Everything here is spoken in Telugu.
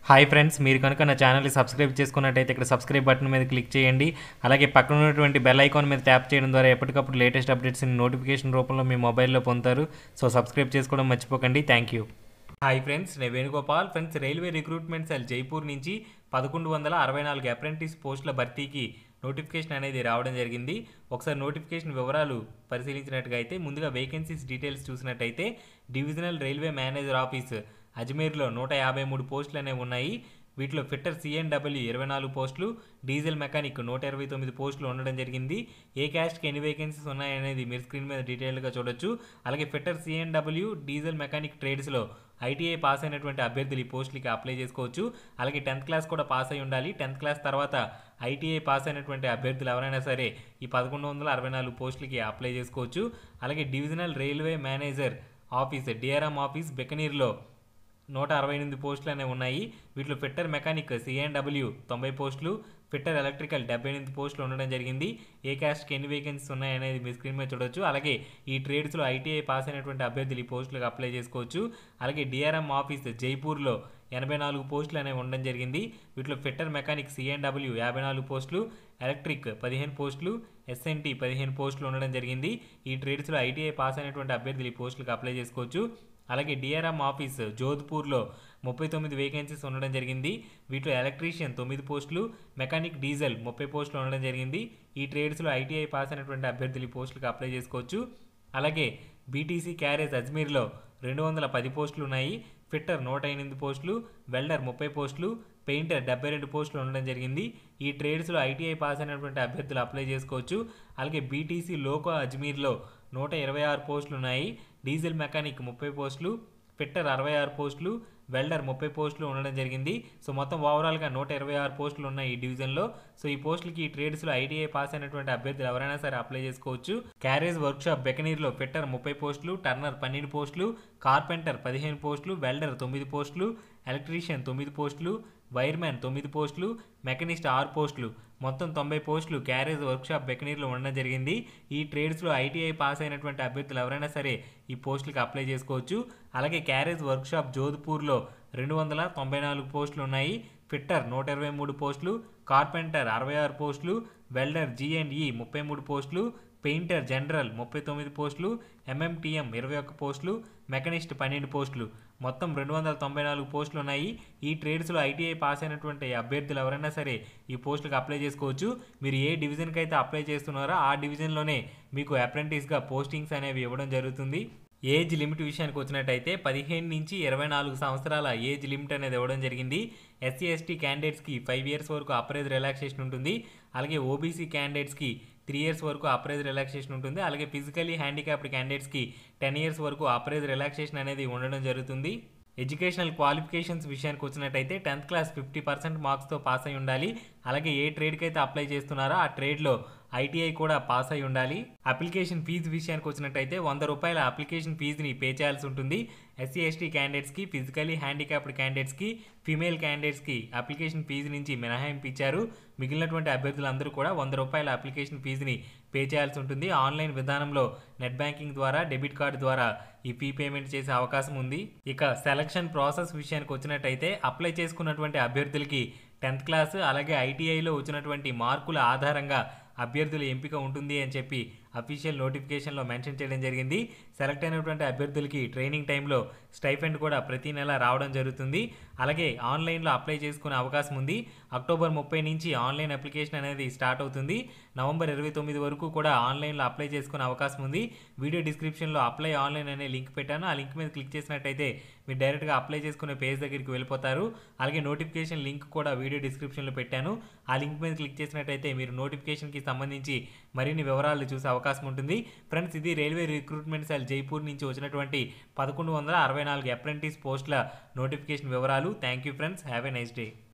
హాయ్ ఫ్రెండ్స్ మీరు కనుక నా ఛానల్ని సబ్స్క్రైబ్ చేసుకున్నట్టయితే ఇక్కడ సబ్స్క్రైబ్ బటన్ మీద క్లిక్ చేయండి అలాగే పక్కన ఉన్నటువంటి బెల్ ఐకాన్ మీద ట్యాప్ చేయడం ద్వారా ఎప్పటికప్పుడు లేటెస్ట్ అప్డేట్స్ని నోటిఫికేషన్ రూపంలో మీ మొబైల్లో పొందుతారు సో సబ్స్క్రైబ్ చేసుకోవడం మర్చిపోకండి థ్యాంక్ యూ హాయ్ ఫ్రెండ్స్ నేను Venugopal friends railway recruitment cell Jaipur నుంచి పదకొండు వందల అరవై నాలుగు అప్రెంటిస్ పోస్టుల భర్తీకి నోటిఫికేషన్ అనేది రావడం జరిగింది ఒకసారి నోటిఫికేషన్ వివరాలు పరిశీలించినట్టుగా అయితే ముందుగా వేకెన్సీస్ డీటెయిల్స్ చూసినట్టయితే డివిజనల్ రైల్వే మేనేజర్ ఆఫీస్ అజ్మీర్లో నూట యాభై మూడు పోస్టులు అనేవి ఉన్నాయి వీటిలో ఫిట్టర్ సిఎన్డబ్ల్యూ ఇరవై నాలుగు పోస్టులు డీజిల్ మెకానిక్ నూట ఇరవై తొమ్మిది పోస్టులు ఉండడం జరిగింది ఏ క్యాస్ట్కి ఎన్ని వేకెన్సీస్ ఉన్నాయనేది మీరు స్క్రీన్ మీద డీటెయిల్గా చూడొచ్చు అలాగే ఫిట్టర్ సిఎన్డబ్ల్యూ డీజిల్ మెకానిక్ ట్రేడ్స్లో ఐటీఐ పాస్ అయినటువంటి అభ్యర్థులు ఈ పోస్టులకి అప్లై చేసుకోవచ్చు అలాగే టెన్త్ క్లాస్ కూడా పాస్ అయి ఉండాలి టెన్త్ క్లాస్ తర్వాత ఐటీఐ పాస్ అయినటువంటి అభ్యర్థులు ఎవరైనా సరే ఈ పదకొండు వందల అరవై నాలుగు పోస్టులకి అప్లై చేసుకోవచ్చు అలాగే divisional railway manager office DRM office బెకనీర్లో నూట అరవై ఎనిమిది పోస్టులు అనేవి ఉన్నాయి వీటిలో ఫిట్టర్ మెకానిక్ సిఎన్డబ్ల్యూ తొంభై పోస్టులు ఫిట్టర్ ఎలక్ట్రికల్ డెబ్బై ఎనిమిది పోస్టులు ఉండడం జరిగింది ఏ క్యాస్ట్కి ఎన్ని వేకెన్సీస్ ఉన్నాయనేది మీ స్క్రీన్ మీద చూడొచ్చు అలాగే ఈ ట్రేడ్స్లో ఐటీఐ పాస్ అయినటువంటి అభ్యర్థులు ఈ పోస్టులకు అప్లై చేసుకోవచ్చు అలాగే డిఆర్ఎం ఆఫీస్ జైపూర్లో ఎనభై నాలుగు పోస్టులు అనేవి ఉండడం జరిగింది వీటిలో ఫిట్టర్ మెకానిక్ సిఎన్డబ్ల్యూ యాభై నాలుగు పోస్టులు ఎలక్ట్రిక్ పదిహేను పోస్టులు ఎస్ఎన్టీ పదిహేను పోస్టులు ఉండడం జరిగింది ఈ ట్రేడ్స్లో ఐటీఐ పాస్ అయినటువంటి అభ్యర్థులు ఈ పోస్టులకు అప్లై చేసుకోవచ్చు అలాగే డిఆర్ఎం ఆఫీస్ జోధ్పూర్లో ముప్పై తొమ్మిది వేకెన్సీస్ ఉండడం జరిగింది వీటిలో ఎలక్ట్రీషియన్ తొమ్మిది పోస్టులు మెకానిక్ డీజిల్ ముప్పై పోస్టులు ఉండడం జరిగింది ఈ ట్రేడ్స్లో ఐటీఐ పాస్ అయినటువంటి అభ్యర్థులు ఈ పోస్టులకు అప్లై చేసుకోవచ్చు అలాగే బీటీసీ క్యారేజ్ అజ్మీర్లో రెండు వందల పది పోస్టులు ఉన్నాయి ఫిట్టర్ నూట ఎనిమిది పోస్టులు వెల్డర్ ముప్పై పోస్టులు పెయింటర్ డెబ్బై రెండు పోస్టులు ఉండడం జరిగింది ఈ ట్రేడ్స్లో ఐటీఐ పాస్ అయినటువంటి అభ్యర్థులు అప్లై చేసుకోవచ్చు అలాగే బీటీసీ లోకో అజ్మీర్లో నూట ఇరవై ఆరు పోస్టులు ఉన్నాయి డీజిల్ మెకానిక్ ముప్పై పోస్టులు ఫిట్టర్ అరవై ఆరు పోస్టులు వెల్డర్ ముప్పై పోస్టులు ఉండడం జరిగింది సో మొత్తం ఓవరాల్గా నూట ఇరవై ఆరు పోస్టులు ఉన్నాయి ఈ డివిజన్లో సో ఈ పోస్టులకి ఈ ట్రేడ్స్లో ఐటీఐ పాస్ అయినటువంటి అభ్యర్థులు ఎవరైనా సరే అప్లై చేసుకోవచ్చు క్యారేజ్ వర్క్షాప్ బెకనీర్లో ఫిట్టర్ ముప్పై పోస్టులు టర్నర్ పన్నెండు పోస్టులు కార్పెంటర్ పదిహేను పోస్టులు వెల్డర్ తొమ్మిది పోస్టులు ఎలక్ట్రీషియన్ తొమ్మిది పోస్టులు వైర్మ్యాన్ తొమ్మిది పోస్టులు మెకనిస్ట్ ఆరు పోస్టులు మొత్తం తొంభై పోస్టులు క్యారేజ్ వర్క్షాప్ బెకనీర్లో ఉండడం జరిగింది ఈ ట్రేడ్స్లో ఐటీఐ పాస్ అయినటువంటి అభ్యర్థులు ఎవరైనా సరే ఈ పోస్టులకు అప్లై చేసుకోవచ్చు అలాగే క్యారేజ్ వర్క్షాప్ జోధ్పూర్లో రెండు వందల తొంభై నాలుగు పోస్టులు ఉన్నాయి ఫిట్టర్ నూట ఇరవై మూడు పోస్టులు కార్పెంటర్ అరవై ఆరు పోస్టులు వెల్డర్ జిఎండ్ఈ ముప్పై మూడు పోస్టులు పెయింటర్ జనరల్ ముప్పై తొమ్మిది పోస్టులు ఎంఎంటీఎం ఇరవై ఒక్క పోస్టులు మెకనిస్ట్ పన్నెండు పోస్టులు మొత్తం రెండు వందల తొంభై నాలుగు పోస్టులు ఉన్నాయి ఈ ట్రేడ్స్లో ఐటీఐ పాస్ అయినటువంటి అభ్యర్థులు ఎవరైనా సరే ఈ పోస్టులకు అప్లై చేసుకోవచ్చు మీరు ఏ డివిజన్కి అయితే అప్లై చేస్తున్నారో ఆ డివిజన్లోనే మీకు అప్రెంటిస్గా పోస్టింగ్స్ అనేవి ఇవ్వడం జరుగుతుంది ఏజ్ లిమిట్ విషయానికి వచ్చినట్టయితే పదిహేను నుంచి ఇరవై నాలుగు సంవత్సరాల ఏజ్ లిమిట్ అనేది ఇవ్వడం జరిగింది ఎస్సీ ఎస్టీ క్యాండిడేట్స్కి ఫైవ్ ఇయర్స్ వరకు అప్రైజ్ రిలాక్సేషన్ ఉంటుంది అలాగే ఓబీసీ క్యాండిడేట్స్కి త్రీ ఇయర్స్ వరకు అప్రైజ్ రిలాక్సేషన్ ఉంటుంది అలాగే ఫిజికలీ హ్యాండిక్యాప్డ్ క్యాండిడేట్స్కి టెన్ ఇయర్స్ వరకు అప్రైజ్ రిలాక్సేషన్ అనేది ఉండడం జరుగుతుంది ఎడ్యుకేషనల్ క్వాలిఫికేషన్స్ విషయానికి వచ్చినట్టయితే టెన్త్ క్లాస్ ఫిఫ్టీ పర్సెంట్ మార్క్స్తో పాస్ అయి ఉండాలి అలాగే ఏ ట్రేడ్కి అయితే అప్లై చేస్తున్నారో ఆ ట్రేడ్లో ఐటీఐ కూడా పాస్ అయి ఉండాలి అప్లికేషన్ ఫీజు విషయానికి వచ్చినట్టయితే వంద రూపాయల అప్లికేషన్ ఫీజుని పే చేయాల్సి ఉంటుంది ఎస్సీ ఎస్టీ క్యాండిడేట్స్కి ఫిజికలీ హ్యాండిక్యాప్డ్ క్యాండిడేట్స్కి ఫీమేల్ క్యాండిడేట్స్కి అప్లికేషన్ ఫీజు నుంచి మినహాయింపు ఇచ్చారు మిగిలినటువంటి అభ్యర్థులందరూ కూడా వంద రూపాయల అప్లికేషన్ ఫీజుని పే చేయాల్సి ఉంటుంది ఆన్లైన్ విధానంలో నెట్ బ్యాంకింగ్ ద్వారా డెబిట్ కార్డు ద్వారా ఈ ఫీ పేమెంట్ చేసే అవకాశం ఉంది ఇక సెలక్షన్ ప్రాసెస్ విషయానికి వచ్చినట్టయితే అప్లై చేసుకున్నటువంటి అభ్యర్థులకి టెన్త్ క్లాస్ అలాగే ఐటీఐలో వచ్చినటువంటి మార్కుల ఆధారంగా అభ్యర్థుల ఎంపిక ఉంటుంది అని చెప్పి అఫీషియల్ నోటిఫికేషన్లో మెన్షన్ చేయడం జరిగింది సెలెక్ట్ అయినటువంటి అభ్యర్థులకి ట్రైనింగ్ టైంలో స్టైఫెండ్ కూడా ప్రతి నెల రావడం జరుగుతుంది అలాగే ఆన్లైన్లో అప్లై చేసుకునే అవకాశం ఉంది అక్టోబర్ ముప్పై నుంచి ఆన్లైన్ అప్లికేషన్ అనేది స్టార్ట్ అవుతుంది నవంబర్ ఇరవై తొమ్మిది వరకు కూడా ఆన్లైన్లో అప్లై చేసుకునే అవకాశం ఉంది వీడియో డిస్క్రిప్షన్లో అప్లై ఆన్లైన్ అనే లింక్ పెట్టాను ఆ లింక్ మీద క్లిక్ చేసినట్టయితే మీరు డైరెక్ట్గా అప్లై చేసుకునే పేజ్ దగ్గరికి వెళ్ళిపోతారు అలాగే నోటిఫికేషన్ లింక్ కూడా వీడియో డిస్క్రిప్షన్లో పెట్టాను ఆ లింక్ మీద క్లిక్ చేసినట్టయితే మీరు నోటిఫికేషన్కి సంబంధించి మరిన్ని వివరాలు చూసే అవకాశం ఉంటుంది ఫ్రెండ్స్ ఇది రైల్వే రిక్రూట్మెంట్ సెల్ జైపూర్ నుంచి వచ్చినటువంటి పదకొండు వందల అరవై నాలుగు అప్రెంటిస్ పోస్టుల నోటిఫికేషన్ వివరాలు thank you friends have a nice day